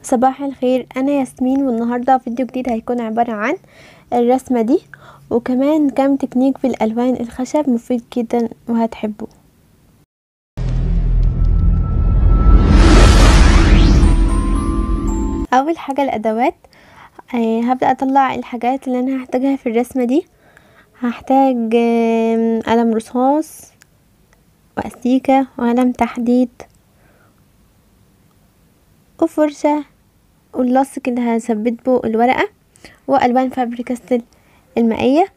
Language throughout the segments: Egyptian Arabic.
صباح الخير انا ياسمين والنهارده فيديو جديد هيكون عبارة عن الرسمة دي وكمان كام تكنيك في الالوان الخشب مفيد جدا وهتحبوه اول حاجة الادوات آه هبدأ اطلع الحاجات اللي انا هحتاجها في الرسمة دي هحتاج آه قلم رصاص واستيكة وقلم تحديد وفرشة واللاصق اللي هثبت به الورقة والوان فابري كاستل المائية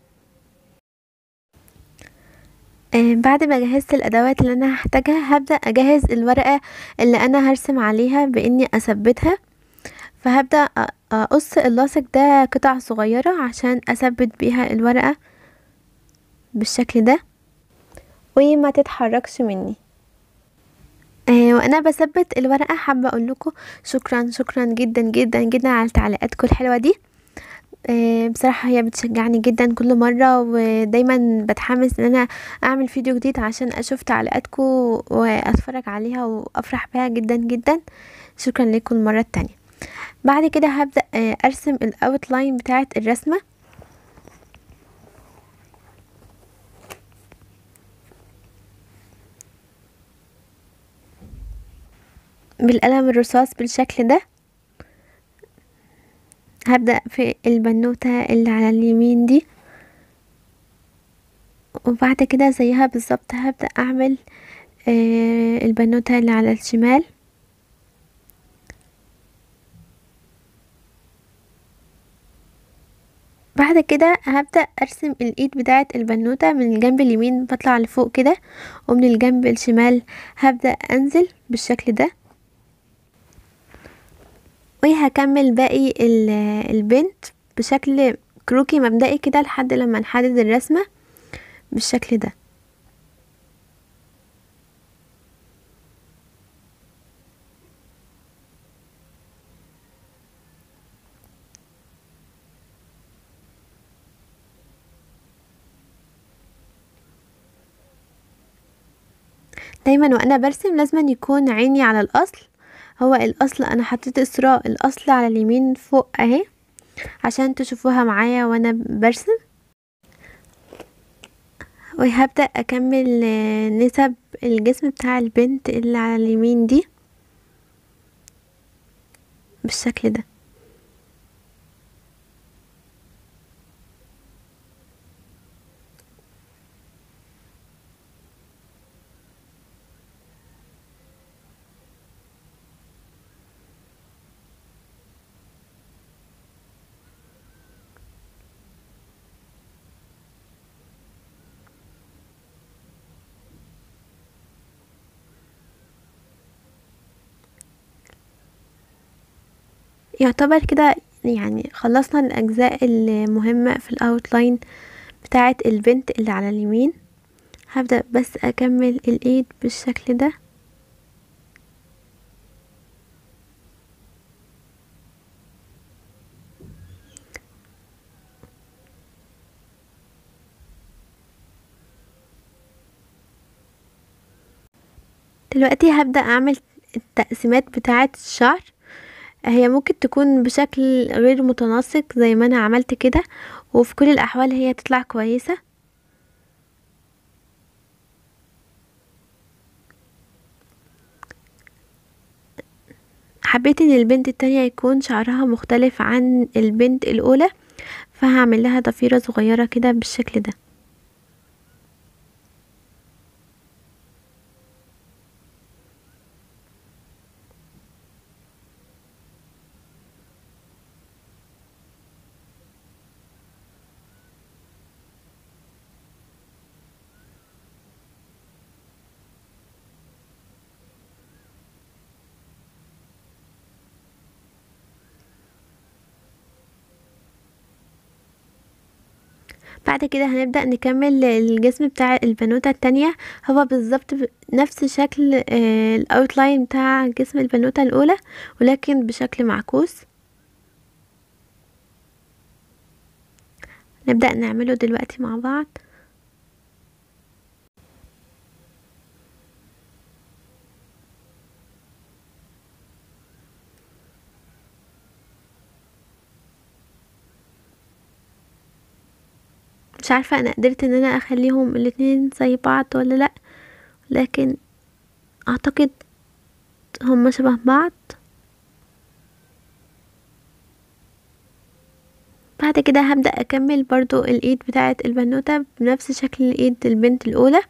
آه بعد ما جهزت الادوات اللي انا هحتاجها هبدأ اجهز الورقة اللي انا هرسم عليها باني اثبتها فهبدأ اقص اللاصق ده قطع صغيرة عشان اثبت بيها الورقة بالشكل ده وما تتحركش مني آه وانا بثبت الورقه حابه اقول لكم شكرا شكرا جدا جدا جدا على تعليقاتكم الحلوه دي آه بصراحه هي بتشجعني جدا كل مره ودايما بتحمس ان انا اعمل فيديو جديد عشان اشوف تعليقاتكم واتفرج عليها وافرح بيها جدا جدا شكرا لكم المره التانية بعد كده هبدا آه ارسم الاوتلاين بتاعه الرسمه بالقلم الرصاص بالشكل ده هبدأ في البنوتة اللي على اليمين دي وبعد كده زيها بالظبط هبدأ اعمل آه البنوتة اللي على الشمال بعد كده هبدأ ارسم الايد بتاعة البنوتة من الجنب اليمين بطلع لفوق كده ومن الجنب الشمال هبدأ انزل بالشكل ده وهكمل باقي البنت بشكل كروكي مبدئي كده لحد لما نحدد الرسمة بالشكل ده دايما وانا برسم لازم يكون عيني على الاصل هو الاصل انا حطيت اسراء الاصل على اليمين فوق اهي عشان تشوفوها معايا وانا برسم وهبدأ اكمل نسب الجسم بتاع البنت اللي على اليمين دي بالشكل ده يعتبر كده يعني خلصنا الاجزاء المهمة في الاوتلاين بتاعة البنت اللي على اليمين هبدأ بس اكمل الايد بالشكل ده دلوقتي هبدأ اعمل التقسيمات بتاعة الشعر هي ممكن تكون بشكل غير متناسق زي ما انا عملت كده وفي كل الاحوال هي تطلع كويسة حبيت ان البنت التانية يكون شعرها مختلف عن البنت الاولى فهعمل لها ضفيرة صغيرة كده بالشكل ده بعد كده هنبدأ نكمل الجسم بتاع البنوتة التانية هو بالظبط نفس شكل الاوتلاين بتاع جسم البنوتة الاولى ولكن بشكل معكوس نبدأ نعمله دلوقتي مع بعض مش عارفة انا قدرت ان انا اخليهم الاتنين زي بعض ولا لا لكن اعتقد هما شبه بعض بعد كده هبدأ اكمل برضو الايد بتاعة البنوتة بنفس شكل الايد البنت الاولى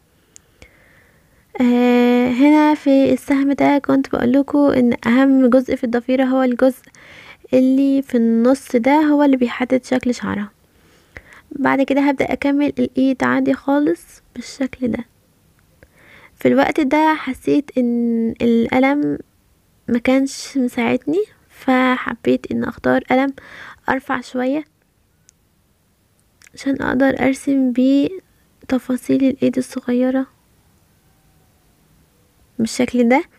آه هنا في السهم ده كنت بقولكوا ان اهم جزء في الضفيرة هو الجزء اللي في النص ده هو اللي بيحدد شكل شعرها بعد كده هبدأ اكمل الايد عادي خالص بالشكل ده في الوقت ده حسيت ان القلم مكانش مساعدني فحبيت ان اختار قلم ارفع شوية عشان اقدر ارسم بيه تفاصيل الايد الصغيرة بالشكل ده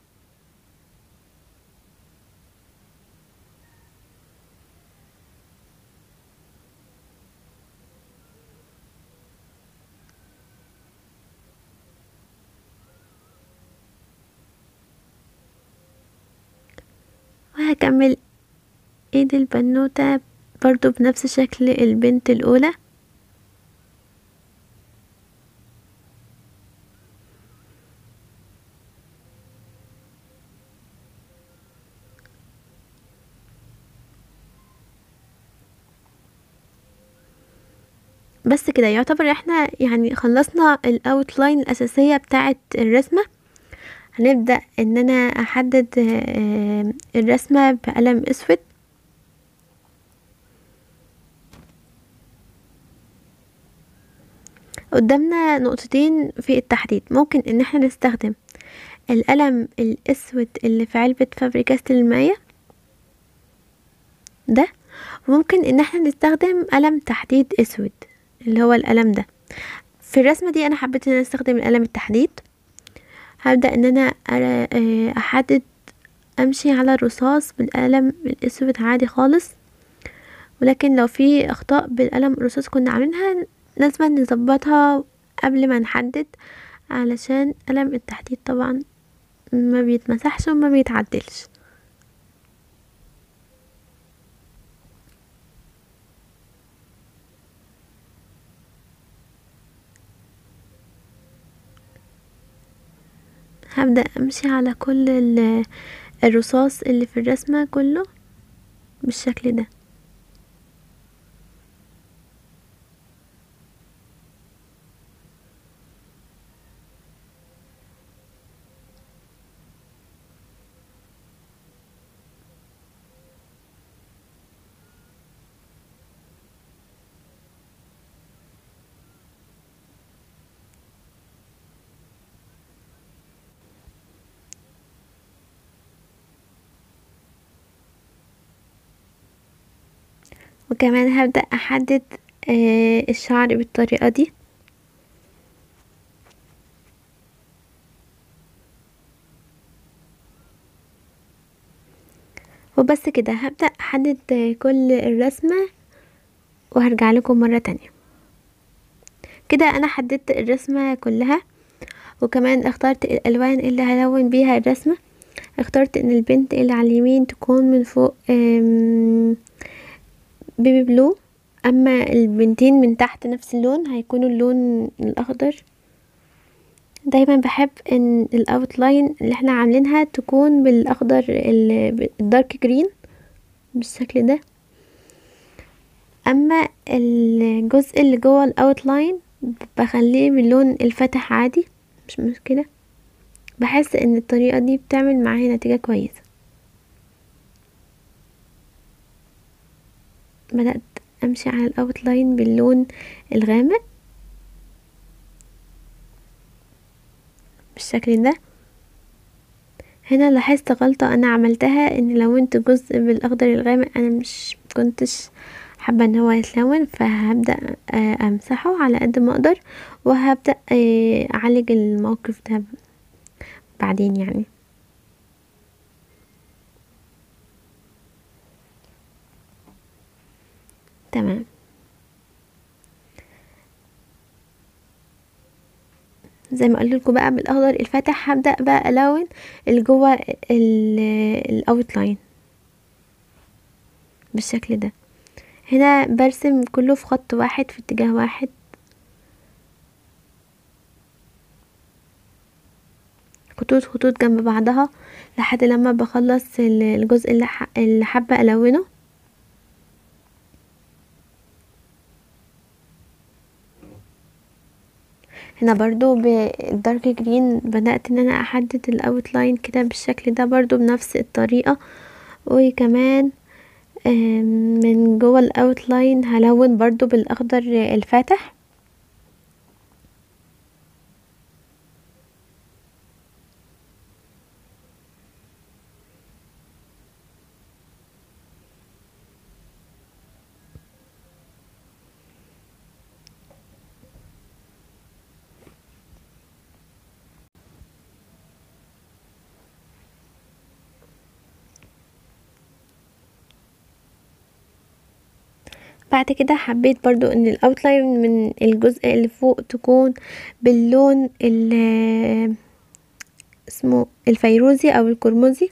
وهكمل ايد البنوتة برضو بنفس شكل البنت الاولى بس كده يعتبر احنا يعني خلصنا الاوتلاين الاساسية بتاعة الرسمة هنبدأ ان انا احدد آه، الرسمة بقلم اسود قدامنا نقطتين في التحديد ممكن ان احنا نستخدم القلم الاسود اللي في علبة فابريكاست المية ده وممكن ان احنا نستخدم قلم تحديد اسود اللي هو القلم ده في الرسمة دي انا حبيت ان انا استخدم القلم التحديد هبدأ ان انا أر- آه، احدد امشي على الرصاص بالقلم الاسود عادي خالص ولكن لو في اخطاء بالقلم الرصاص كنا عاملينها لازم نظبطها قبل ما نحدد علشان قلم التحديد طبعا ما بيتمسحش وما بيتعدلش هبدأ امشي على كل ال- الرصاص اللي في الرسمة كله بالشكل ده وكمان هبدأ احدد آه، الشعر بالطريقة دي وبس كده هبدأ احدد آه، كل الرسمة وهرجع لكم مرة تانية كده انا حددت الرسمة كلها وكمان اخترت الالوان اللي هلون بيها الرسمة اخترت ان البنت اللي على اليمين تكون من فوق آم، بيبي بلو اما البنتين من تحت نفس اللون هيكونوا اللون الاخضر دايما بحب ان الاوتلاين اللي احنا عاملينها تكون بالاخضر ال- الدارك جرين بالشكل ده اما الجزء اللي جوه الاوتلاين بخليه باللون الفاتح عادي مش مشكلة بحس ان الطريقة دي بتعمل معايا نتيجة كويسة بدأت امشي على الاوتلاين باللون الغامق بالشكل ده هنا لاحظت غلطة انا عملتها ان لونت جزء بالاخضر الغامق انا مش كنتش حابة ان هو يتلون فهبدأ آه، امسحه على قد ما اقدر وهبدأ آه، اعالج الموقف ده بعدين يعني تمام زي ما قلت لكم بقى بالاخضر الفاتح هبدأ بقى الون اللي جوه الاوتلاين بالشكل ده هنا برسم كله في خط واحد في اتجاه واحد خطوط خطوط جنب بعضها لحد لما بخلص الجزء اللي, اللي حابة الونه هنا برضو بالدارك جرين بدأت ان انا احدد الاوتلاين كده بالشكل ده برضو بنفس الطريقة وكمان من جوه الاوتلاين هلون برضو بالاخضر الفاتح بعد كده حبيت برضو ان الاوتلاين من الجزء اللي فوق تكون باللون اسمه الفيروزي او القرمزي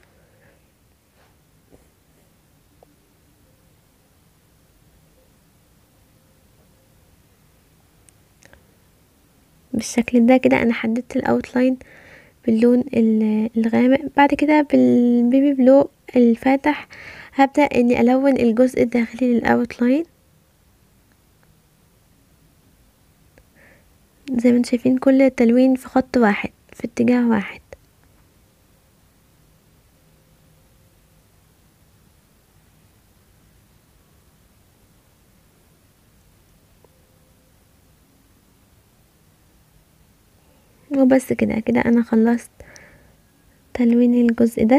بالشكل ده كده انا حددت الاوتلاين باللون الغامق بعد كده بالبيبي بلو الفاتح هبدأ اني الون الجزء الداخلي للاوتلاين زي ما انتم شايفين كل التلوين في خط واحد في اتجاه واحد وبس كده كده انا خلصت تلوين الجزء ده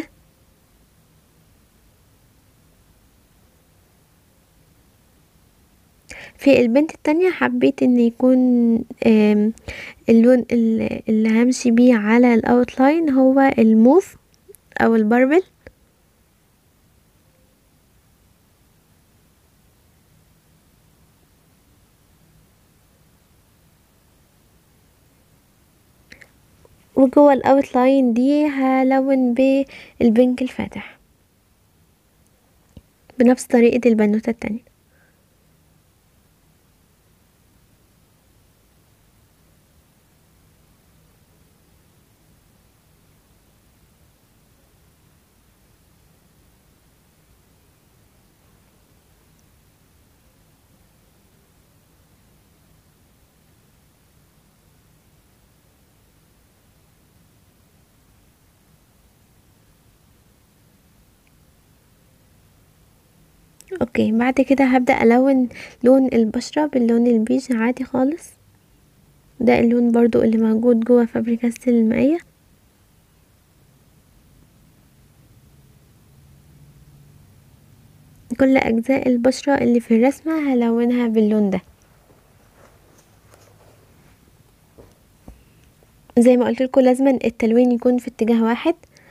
في البنت التانية حبيت ان يكون اللون اللي همشي بيه على الاوتلاين هو الموف او البربل وجوه الاوتلاين دي هلون بالبنك الفاتح بنفس طريقة البنوتة التانية اوكي بعد كده هبدأ الون لون البشرة باللون البيج عادي خالص ده اللون برضو اللي موجود جوه فابريكاس المائية كل اجزاء البشرة اللي في الرسمة هلونها باللون ده زي ما قلت لكم لازما التلوين يكون في اتجاه واحد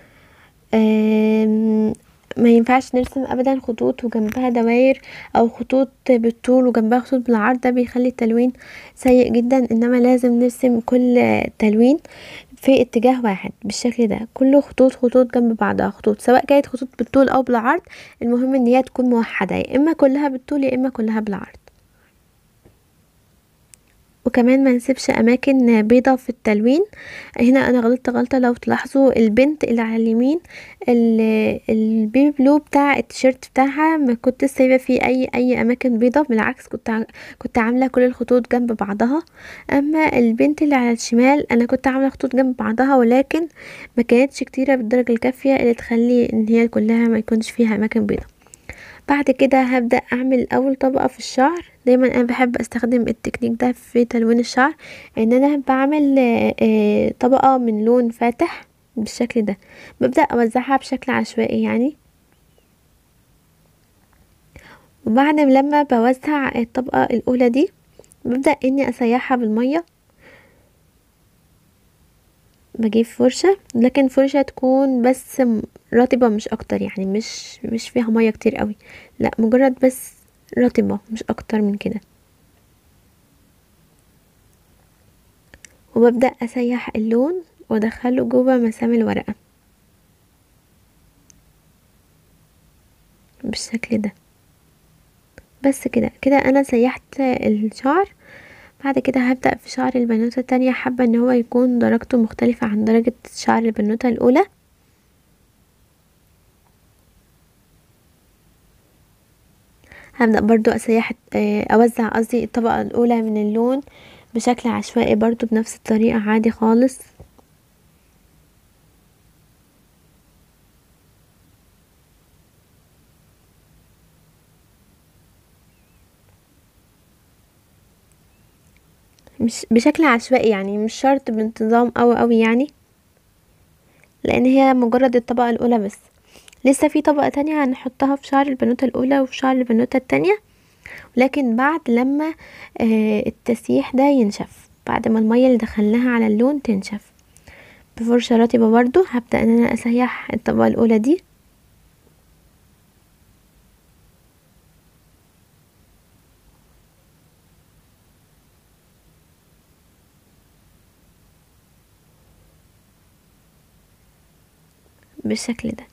ما ينفعش نرسم ابدا خطوط وجنبها دواير او خطوط بالطول وجنبها خطوط بالعرض ده بيخلي التلوين سيء جدا انما لازم نرسم كل تلوين في اتجاه واحد بالشكل ده كله خطوط خطوط جنب بعضها خطوط سواء كانت خطوط بالطول او بالعرض المهم ان هي تكون موحده يا اما كلها بالطول يا اما كلها بالعرض وكمان ما نسيبش اماكن بيضة في التلوين هنا انا غلطت غلطة لو تلاحظوا البنت اللي على اليمين البيبي بلو بتاع التيشيرت بتاعها ما كنت سايبه فيه اي اي اماكن بيضة بالعكس كنت كنت عامله كل الخطوط جنب بعضها اما البنت اللي على الشمال انا كنت عامله خطوط جنب بعضها ولكن ما كانتش كتيره بالدرجه الكافيه اللي تخلي ان هي كلها ما يكونش فيها اماكن بيضة بعد كده هبدأ اعمل اول طبقة في الشعر دايما انا بحب استخدم التكنيك ده في تلوين الشعر ان انا بعمل طبقة من لون فاتح بالشكل ده ببدأ اوزعها بشكل عشوائي يعني وبعد لما بوزع الطبقة الاولى دي ببدأ اني اسيحها بالمية بجيب فرشة لكن فرشة تكون بس رطبة مش اكتر يعني مش مش فيها مية كتير قوي لا مجرد بس رطبة مش اكتر من كده وببدأ اسيح اللون وادخله جوه مسام الورقة بالشكل ده بس كده كده انا سيحت الشعر بعد كده هبدأ في شعر البنوتة التانية حابة ان هو يكون درجته مختلفة عن درجة شعر البنوتة الاولى هبدأ برضو اسيح اوزع قصدي الطبقة الاولى من اللون بشكل عشوائي برضو بنفس الطريقة عادي خالص مش بشكل عشوائي يعني مش شرط بانتظام اوي اوي يعني لان هي مجرد الطبقة الاولى بس لسه في طبقة تانية هنحطها في شعر البنوتة الاولى وفي شعر البنوتة التانية لكن بعد لما التسييح ده ينشف بعد ما المية اللي دخلناها على اللون تنشف بفرشة رطبة برضو هبدأ ان انا اسيح الطبقة الاولى دي بالشكل ده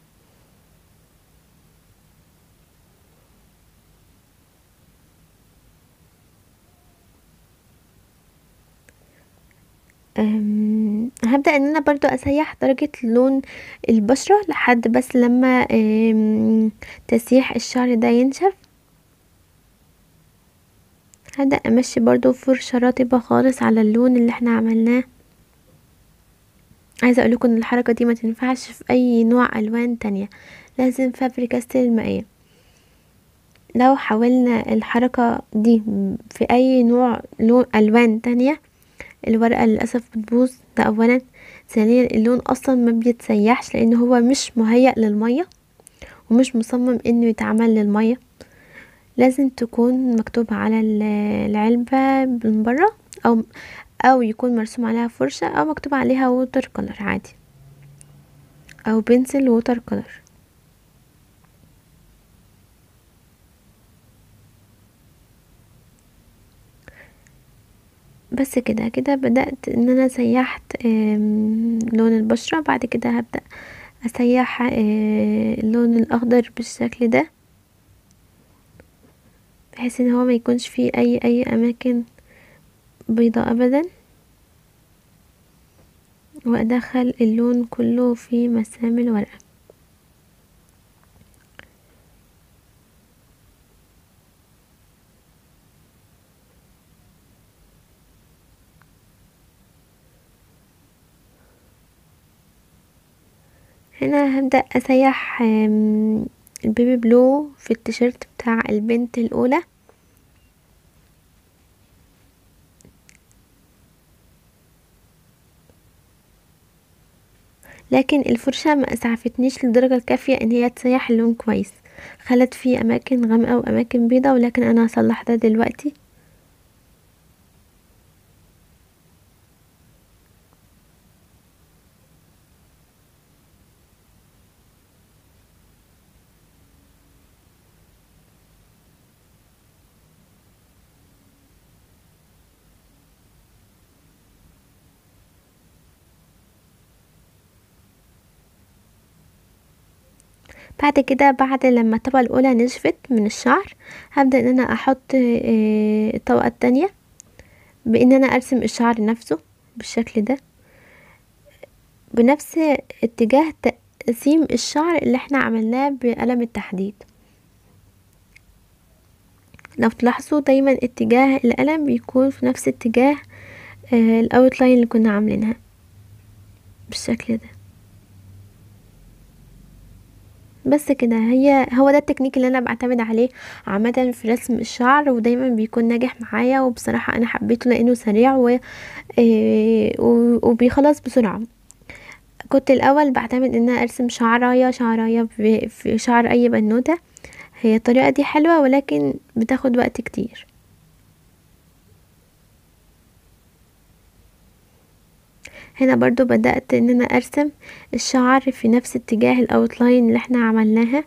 هبدأ ان انا برضو اسيح درجة لون البشرة لحد بس لما تسيح الشعر ده ينشف هبدأ امشي برضو فرشة رطبة خالص على اللون اللي احنا عملناه عايزة اقولكم ان الحركة دي ما تنفعش في اي نوع الوان تانية لازم فابري كاستل المائية لو حاولنا الحركة دي في اي نوع لون الوان تانية الورقة للأسف بتبوظ ده اولا ثانيا اللون اصلا ما بيتسيحش لان هو مش مهيأ للمية ومش مصمم انه يتعمل للمية لازم تكون مكتوب على العلبة من برا او او يكون مرسوم عليها فرشة او مكتوب عليها ووتر كولر عادي او بنسل ووتر كولر بس كده كده بدأت ان انا سيحت لون البشرة بعد كده هبدأ اسيح اللون الاخضر بالشكل ده بحيث ان هو ما يكونش فيه اي اي اماكن بيضاء ابدا وادخل اللون كله في مسام الورقة هنا هبدأ اسيح البيبي بلو في التيشيرت بتاع البنت الاولى لكن الفرشة ما اسعفتنيش للدرجة الكافية ان هي تسيح اللون كويس خلت فيه اماكن غامقة واماكن بيضة ولكن انا هصلح ده دلوقتي بعد كده بعد لما الطبقة الاولى نشفت من الشعر هبدأ ان انا احط الطبقة التانية بان انا ارسم الشعر نفسه بالشكل ده بنفس اتجاه تقسيم الشعر اللي احنا عملناه بقلم التحديد لو تلاحظوا دايما اتجاه القلم بيكون في نفس اتجاه الاوتلاين اللي كنا عاملينها بالشكل ده بس كده هي هو ده التكنيك اللي انا بعتمد عليه عامه في رسم الشعر ودايما بيكون ناجح معايا وبصراحه انا حبيته لانه سريع و وبيخلص بسرعه كنت الاول بعتمد ان انا ارسم شعرايه شعرايه في شعر اي بنوته هي الطريقه دي حلوه ولكن بتاخد وقت كتير هنا برضو بدأت ان انا ارسم الشعر في نفس اتجاه الاوتلاين اللي احنا عملناها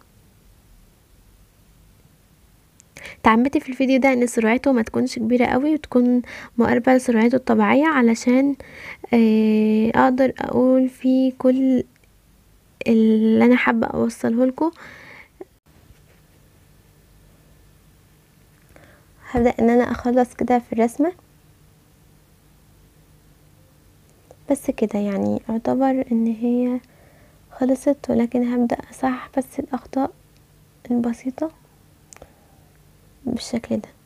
تعمدت في الفيديو ده ان سرعته ما تكونش كبيرة قوي وتكون مقاربة لسرعته الطبيعية علشان اقدر اقول فيه كل اللي انا حابة اوصله لكم هبدأ ان انا اخلص كده في الرسمة بس كده يعني اعتبر ان هي خلصت ولكن هبدأ اصحح بس الاخطاء البسيطة بالشكل ده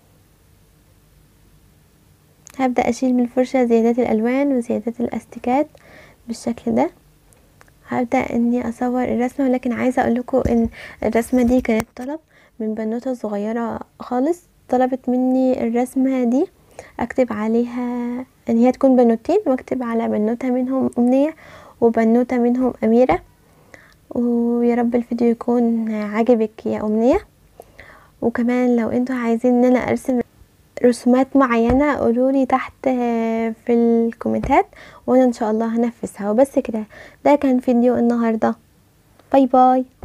هبدأ اشيل بالفرشة زيادات الالوان وزيادات الاستيكات بالشكل ده هبدأ اني اصور الرسمة ولكن عايزة اقولكم ان الرسمة دي كانت طلب من بنوتة صغيرة خالص طلبت مني الرسمة دي اكتب عليها ان هي تكون بنوتين واكتب على بنوتة منهم امنية وبنوتة منهم اميرة ويا رب الفيديو يكون عاجبك يا امنية وكمان لو انتوا عايزين ان انا ارسم رسومات معينة قولولي تحت في الكومنتات وانا ان شاء الله هنفذها وبس كده ده كان فيديو النهاردة باي باي